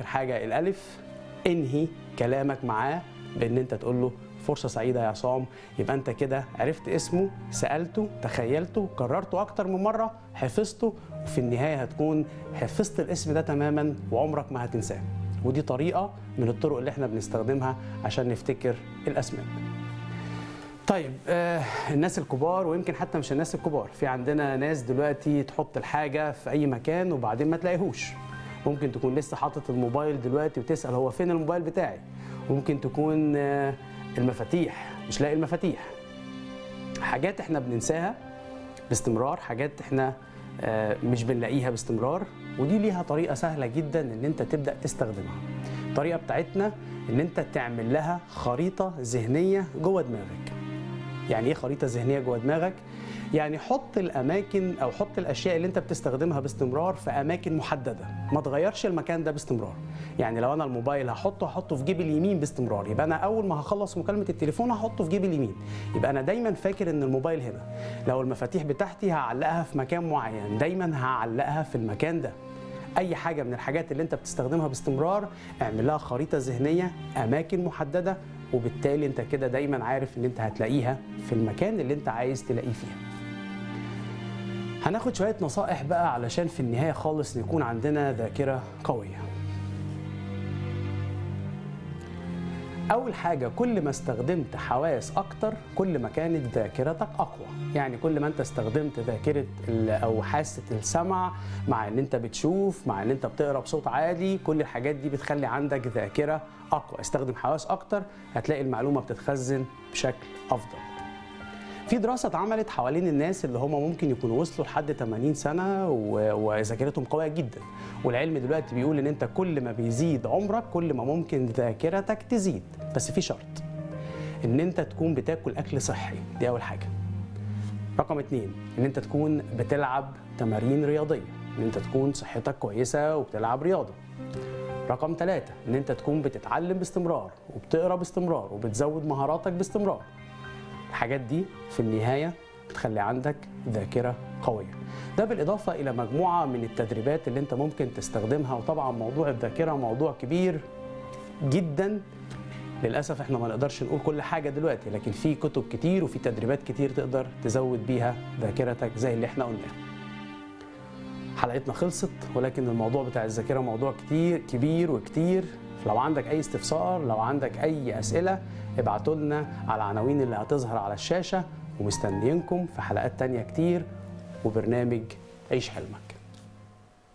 اخر حاجه الالف انهي كلامك معاه بان انت تقول له فرصه سعيده يا عصام يبقى انت كده عرفت اسمه سالته تخيلته كررته اكتر من مره حفظته وفي النهايه هتكون حفظت الاسم ده تماما وعمرك ما هتنساه ودي طريقه من الطرق اللي احنا بنستخدمها عشان نفتكر الاسماء طيب آه الناس الكبار ويمكن حتى مش الناس الكبار في عندنا ناس دلوقتي تحط الحاجه في اي مكان وبعدين ما تلاقيهوش ممكن تكون لسه حاطط الموبايل دلوقتي وتسال هو فين الموبايل بتاعي ممكن تكون آه المفاتيح مش لاقي المفاتيح حاجات احنا بننساها باستمرار حاجات احنا آه مش بنلاقيها باستمرار ودي ليها طريقه سهله جدا ان انت تبدا تستخدمها الطريقه بتاعتنا ان انت تعمل لها خريطه ذهنيه جوه دماغك يعني ايه خريطه ذهنيه جوه دماغك يعني حط الاماكن او حط الاشياء اللي انت بتستخدمها باستمرار في اماكن محدده ما تغيرش المكان ده باستمرار يعني لو انا الموبايل هحطه هحطه في جيبي اليمين باستمرار يبقى انا اول ما هخلص مكالمه التليفون هحطه في جيبي اليمين يبقى انا دايما فاكر ان الموبايل هنا لو المفاتيح بتاعتي هعلقها في مكان معين دايما هعلقها في المكان ده اي حاجه من الحاجات اللي انت بتستخدمها باستمرار اعمل لها خريطه ذهنيه اماكن محدده وبالتالي انت كده دايما عارف ان انت هتلاقيها في المكان اللي انت عايز تلاقيه فيها هناخد شويه نصائح بقى علشان في النهايه خالص يكون عندنا ذاكره قويه اول حاجه كل ما استخدمت حواس اكتر كل ما كانت ذاكرتك اقوى يعني كل ما انت استخدمت ذاكره او حاسه السمع مع ان انت بتشوف مع ان انت بتقرا بصوت عالي كل الحاجات دي بتخلي عندك ذاكره اقوى استخدم حواس اكتر هتلاقي المعلومه بتتخزن بشكل افضل في دراسه اتعملت حوالين الناس اللي هم ممكن يكونوا وصلوا لحد 80 سنه وذاكرتهم قويه جدا والعلم دلوقتي بيقول ان انت كل ما بيزيد عمرك كل ما ممكن ذاكرتك تزيد بس في شرط ان انت تكون بتاكل اكل صحي دي اول حاجه رقم اتنين ان انت تكون بتلعب تمارين رياضيه ان انت تكون صحتك كويسه وبتلعب رياضه رقم ثلاثة ان انت تكون بتتعلم باستمرار وبتقرا باستمرار وبتزود مهاراتك باستمرار الحاجات دي في النهايه بتخلي عندك ذاكره قويه ده بالاضافه الى مجموعه من التدريبات اللي انت ممكن تستخدمها وطبعا موضوع الذاكره موضوع كبير جدا للاسف احنا ما نقدرش نقول كل حاجه دلوقتي لكن في كتب كتير وفي تدريبات كتير تقدر تزود بيها ذاكرتك زي اللي احنا قلناه حلقتنا خلصت ولكن الموضوع بتاع الذاكره موضوع كتير كبير وكتير لو عندك اي استفسار لو عندك اي اسئله ابعتوا لنا على العناوين اللي هتظهر على الشاشه ومستنيينكم في حلقات تانية كتير وبرنامج عيش حلمك